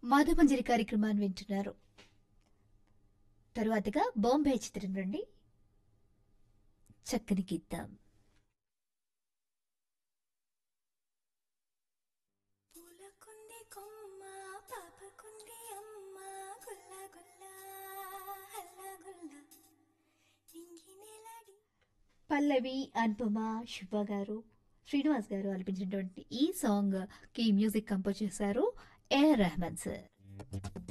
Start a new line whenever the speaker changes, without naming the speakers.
మాధవమంజరి కార్యక్రమాన్ని వింటున్నారు తరువాతగా బాంబే చిత్రం నుండి చక్కని గీతం
పూలకుంది కొమ్మ పాపకుంది అమ్మ గుల్ల గుల్ల హల్ల గుల్ల నింగి నెలడి
పల్లవి అనుపమ శుభ గారు శ్రీనివాస్ గారు ఆలపించినటువంటి ఈ సాంగ్ కి మ్యూజిక్ కంపోజ్ చేశారు ఏ రెహమాన్ సార్